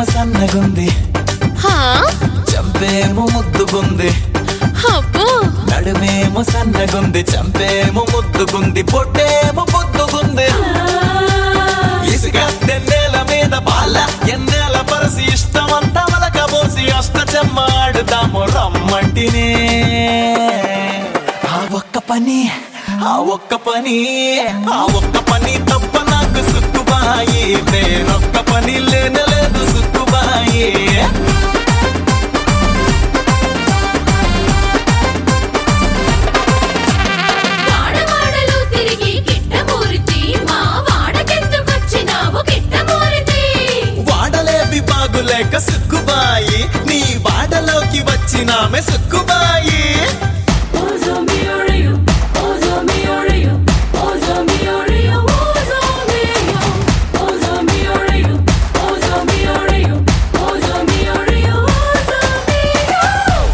బొల్లేమో సన్నగుంది హా చంపేమో ముద్దుగుంది అబ్బో నడుమేమో సన్నగుంది చంపేమో ముద్దుగుంది పొట్టేమో పొద్దుగుంది ఇసుక తెన్నేల మీద బాల ఎన్నేల పరసి ఇష్టమంతా వలకబోసి అష్ట చెమ్మాడుతాము రమ్మంటినే ఆ ఒక్క పని ఆ ఒక్క పని ఆ ఒక్క పని తప్ప నాకు సుక్కుబాయి వేరొక్క పని లేనలేదు సుక్కుబాయి వాడవాడలు తిరిగి కిట్టమూరితి మా వాడకెందుకొచ్చినావు కిట్టమూరితి వాడలేవి బాగులేక సుక్కుబాయి నీ వాడలోకి వచ్చినామె సుక్కుబాయి ఓజో మియోరియో ఓజో మియోరియో ఓజో మియోరియో ఓజో మియోరియో ఓజో మియోరియో ఓజో మియోరియో ఓజో మియోరియో ఓజో మియోరియో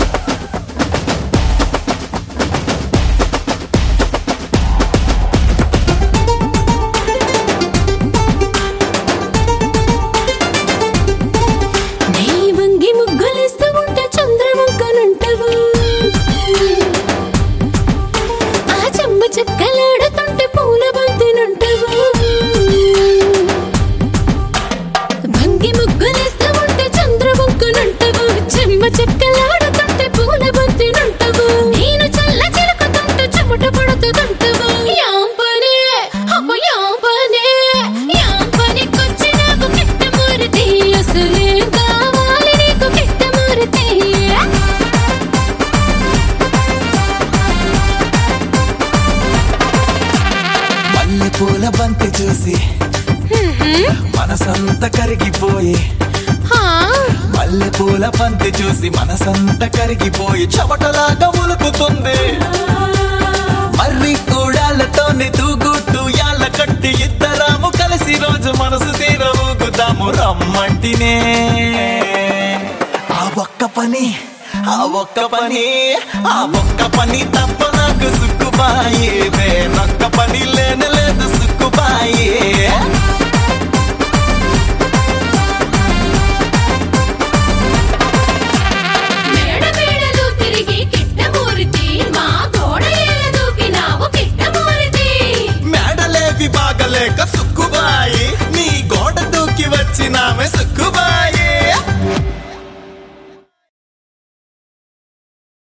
నీ వంగి ముగ్గులేస్తూ ఉంటే చంద్రవంకనంటవు ఆ చెమ్మ చెక్కలాడుతుంటే పూల బంతినంటవు వంగి ముగ్గులేస్తూ ఉంటే చంద్రవంకనంటవు చెమ్మ చెక్కలాడుతుంటే పూల బంతినంటవు నేను చల్ల చిలుకుతుంటే చెమట పడుతుందంటవు యాంపనే అమ్మ యాంపనే యాంపనికొచ్చి నాకు కిట్టమూరితి అసలే కావాలి నీకు కిట్టమూరితి మల్లె పూల బంతి చూసి మనసంత కరిగిపోయి మల్లె పూల బంతి చూసి మనసంత కరిగిపోయి చెమటలాగా ఉలుకుతుంది మర్రి కూడాలతోని తూగుట్టు యాళ్ళ కట్టి ఇద్దరాము కలిసి రోజు మనసు తీర ఊగుతాము రమ్మంటినే ఆ ఒక్క పని ఆ ఒక్క పని ఆ ఒక్క పని తప్ప